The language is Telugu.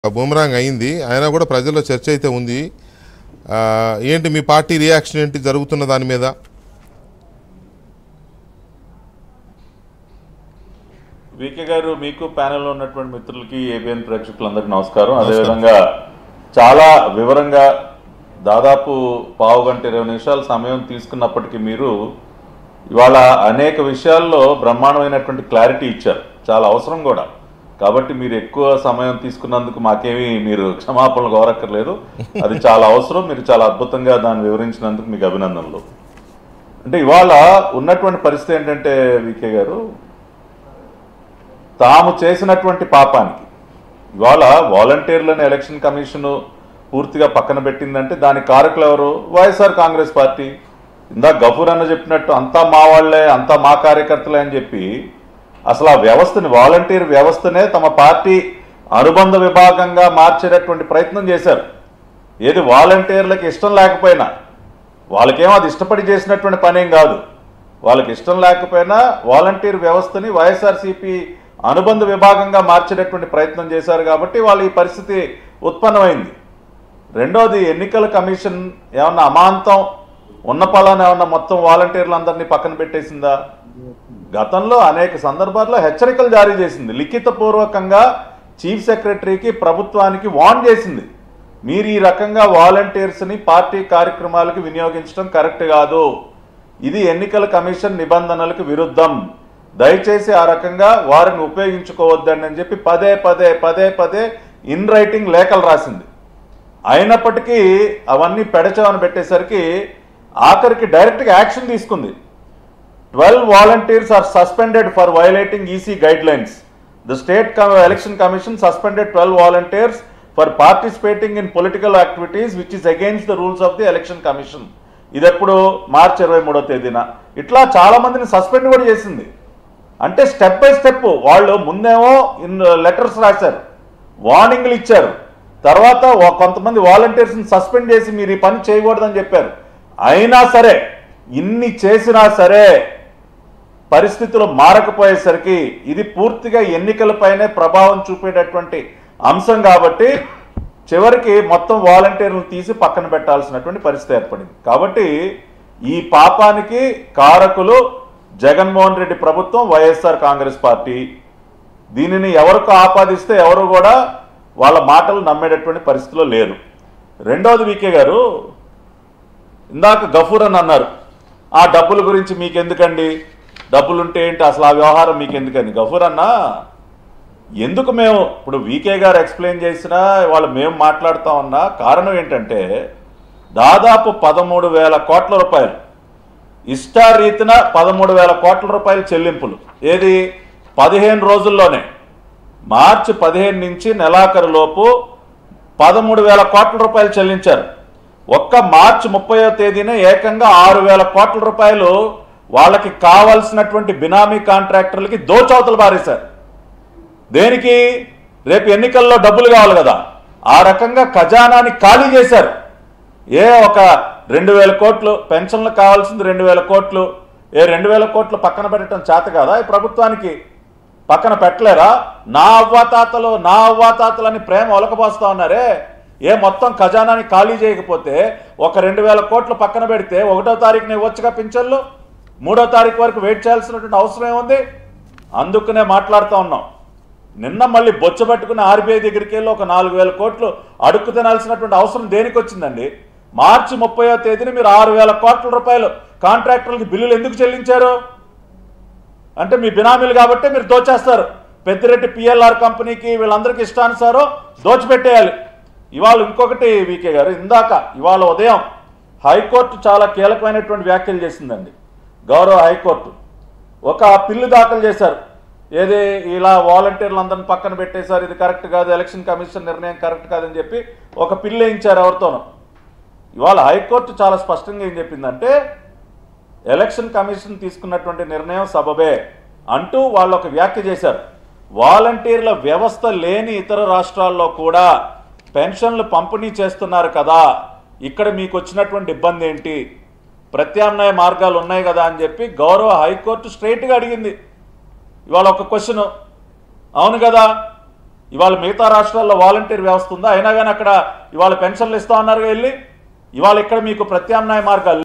బూమరాంగ్ అయింది అయినా కూడా ప్రజల్లో చర్చ అయితే ఉంది ఆ, ఏంటి మీ పార్టీ రియాక్షన్ ఏంటి జరుగుతున్న దాని మీద వికే గారు మీకు ప్యానెల్లో ఉన్నటువంటి మిత్రులకి ఏబిఎన్ ప్రేక్షకులందరికీ నమస్కారం అదేవిధంగా చాలా వివరంగా దాదాపు పావు గంట ఇరవై నిమిషాల సమయం తీసుకున్నప్పటికీ మీరు ఇవాళ అనేక విషయాల్లో బ్రహ్మాండమైనటువంటి క్లారిటీ ఇచ్చారు చాలా అవసరం కూడా కాబట్టి మీరు ఎక్కువ సమయం తీసుకున్నందుకు మాకేమీ మీరు క్షమాపణలు కోరక్కర్లేదు అది చాలా అవసరం మీరు చాలా అద్భుతంగా దాన్ని వివరించినందుకు మీకు అభినందనలు అంటే ఇవాళ ఉన్నటువంటి పరిస్థితి ఏంటంటే వికే గారు తాము చేసినటువంటి పాపానికి ఇవాళ వాలంటీర్లను ఎలక్షన్ కమిషన్ పూర్తిగా పక్కన పెట్టిందంటే దానికి కారకులు ఎవరు వైఎస్ఆర్ కాంగ్రెస్ పార్టీ ఇందాక గఫూర్ అన్న చెప్పినట్టు అంతా మా వాళ్లే అంతా మా కార్యకర్తలే అని చెప్పి అసలు ఆ వ్యవస్థని వాలంటీర్ వ్యవస్థనే తమ పార్టీ అనుబంధ విభాగంగా మార్చేటటువంటి ప్రయత్నం చేశారు ఏది వాలంటీర్లకు ఇష్టం లేకపోయినా వాళ్ళకేమో అది ఇష్టపడి చేసినటువంటి పనేం కాదు వాళ్ళకి ఇష్టం లేకపోయినా వాలంటీర్ వ్యవస్థని వైఎస్ఆర్సీపీ అనుబంధ విభాగంగా మార్చేటటువంటి ప్రయత్నం చేశారు కాబట్టి వాళ్ళు ఈ పరిస్థితి ఉత్పన్నమైంది రెండోది ఎన్నికల కమిషన్ ఏమన్నా అమాంతం ఉన్న పలానా ఏమన్నా మొత్తం వాలంటీర్లందరినీ పక్కన పెట్టేసిందా గతంలో అనేక సందర్భాల్లో హెచ్చరికలు జారీ చేసింది లిఖితపూర్వకంగా చీఫ్ సెక్రటరీకి ప్రభుత్వానికి వార్న్ చేసింది మీరు ఈ రకంగా వాలంటీర్స్ని పార్టీ కార్యక్రమాలకు వినియోగించడం కరెక్ట్ కాదు ఇది ఎన్నికల కమిషన్ నిబంధనలకు విరుద్ధం దయచేసి ఆ రకంగా వారిని ఉపయోగించుకోవద్దండి అని చెప్పి పదే పదే పదే పదే ఇన్ రైటింగ్ లేఖలు రాసింది అయినప్పటికీ అవన్నీ పెడచవని పెట్టేసరికి ఆఖరికి డైరెక్ట్గా యాక్షన్ తీసుకుంది twelve volunteers are suspended for violating EC guidelines the state election commission suspended twelve volunteers for participating in political activities which is against the rules of the election commission ఇది ఎప్పుడు మార్చ్ ఇరవై మూడో తేదీన ఇట్లా చాలా మందిని సస్పెండ్ కూడా చేసింది అంటే స్టెప్ బై స్టెప్ వాళ్ళు ముందేమో ఇన్ లెటర్స్ రాశారు వార్నింగ్లు ఇచ్చారు తర్వాత ఓ- కొంతమంది వాలంటీర్స్ని సస్పెండ్ చేసి మీరు ఈ పని చేయకూడదని చెప్పారు అయినా సరే ఇన్ని చేసినా సరే పరిస్థితులు మారకపోయేసరికి ఇది పూర్తిగా ఎన్నికలపైనే ప్రభావం చూపేటటువంటి అంశం కాబట్టి చివరికి మొత్తం వాలంటీర్లను తీసి పక్కన పెట్టాల్సినటువంటి పరిస్థితి ఏర్పడింది కాబట్టి ఈ పాపానికి కారకులు జగన్మోహన్ రెడ్డి ప్రభుత్వం వైఎస్ఆర్ కాంగ్రెస్ పార్టీ దీనిని ఎవరికి ఆపాదిస్తే ఎవరు కూడా వాళ్ళ మాటలు నమ్మేటటువంటి పరిస్థితిలో లేరు రెండవది వికే గారు ఇందాక గఫూర్ అని అన్నారు ఆ డబ్బుల గురించి మీకు ఎందుకండి డబ్బులుంటే ఏంటి అసలు ఆ వ్యవహారం మీకు ఎందుకని గఫూర్ అన్న ఎందుకు మేము ఇప్పుడు వీకే గారు ఎక్స్ప్లెయిన్ చేసినా వాళ్ళు మేము మాట్లాడుతా ఉన్నా కారణం ఏంటంటే దాదాపు పదమూడు వేల కోట్ల రూపాయలు ఇష్టారీతిన పదమూడు వేల కోట్ల రూపాయల చెల్లింపులు ఏది పదిహేను రోజుల్లోనే మార్చి పదిహేను నుంచి నెలాఖరు లోపు పదమూడు వేల కోట్ల రూపాయలు చెల్లించారు ఒక్క మార్చి ముప్పయో తేదీన ఏకంగా ఆరు వేల కోట్ల రూపాయలు వాళ్ళకి కావాల్సినటువంటి బినామీ కాంట్రాక్టర్లకి దోచవతలు బారేశారు దేనికి రేపు ఎన్నికల్లో డబ్బులు కావాలి కదా ఆ రకంగా ఖజానాని ఖాళీ చేశారు ఏ ఒక రెండు వేల కోట్లు పెన్షన్లు కావాల్సింది రెండు వేల కోట్లు ఏ రెండు వేల కోట్లు పక్కన పెట్టడం చేత కదా ఈ ప్రభుత్వానికి పక్కన పెట్టలేరా నా అవ్వాతాతలు నా అవ్వాతాతలని ప్రేమ ఒలకపోస్తా ఉన్నారే ఏ మొత్తం ఖజానాని ఖాళీ చేయకపోతే ఒక రెండు వేల కోట్లు పక్కన పెడితే ఒకటో తారీఖున ఇవ్వచ్చుగా పింఛన్లు మూడో తారీఖు వరకు వెయిట్ చేయాల్సినటువంటి అవసరం ఏముంది అందుకనే మాట్లాడుతూ ఉన్నాం నిన్న మళ్ళీ బొచ్చబెట్టుకుని ఆర్బీఐ దగ్గరికి వెళ్ళి ఒక నాలుగు వేల కోట్లు అడుక్కు తినాల్సినటువంటి అవసరం దేనికి వచ్చిందండి మార్చి ముప్పయో తేదీన మీరు ఆరు వేల కోట్ల రూపాయలు కాంట్రాక్టర్లకి బిల్లులు ఎందుకు చెల్లించారు అంటే మీ బినామీలు కాబట్టి మీరు దోచేస్తారు పెద్దిరెడ్డి పిఎల్ఆర్ కంపెనీకి వీళ్ళందరికీ ఇష్టానుసారం దోచిపెట్టేయాలి ఇవాళ ఇంకొకటి వీకే గారు ఇందాక ఇవాళ ఉదయం హైకోర్టు చాలా కీలకమైనటువంటి వ్యాఖ్యలు చేసిందండి గౌరవ హైకోర్టు ఒక పిల్లు దాఖలు చేశారు ఏది ఇలా వాలంటీర్లందరిని పక్కన పెట్టేశారు ఇది కరెక్ట్ కాదు ఎలక్షన్ కమిషన్ నిర్ణయం కరెక్ట్ కాదని చెప్పి ఒక పిల్లు వేయించారు ఎవరితోనో ఇవాళ హైకోర్టు చాలా స్పష్టంగా ఏం చెప్పిందంటే ఎలక్షన్ కమిషన్ తీసుకున్నటువంటి నిర్ణయం సబబే అంటూ వాళ్ళు ఒక వ్యాఖ్య చేశారు వాలంటీర్ల వ్యవస్థ లేని ఇతర రాష్ట్రాల్లో కూడా పెన్షన్లు పంపిణీ చేస్తున్నారు కదా ఇక్కడ మీకు వచ్చినటువంటి ఇబ్బంది ఏంటి ప్రత్యామ్నాయ మార్గాలు ఉన్నాయి కదా అని చెప్పి గౌరవ హైకోర్టు స్ట్రైట్గా అడిగింది ఇవాళ ఒక క్వశ్చన్ అవును కదా ఇవాళ మిగతా రాష్ట్రాల్లో వాలంటీర్ వ్యవస్థ ఉందా అయినా కానీ అక్కడ ఇవాళ పెన్షన్లు ఇస్తా ఉన్నారు వెళ్ళి ఇవాళ ఇక్కడ మీకు ప్రత్యామ్నాయ మార్గాలు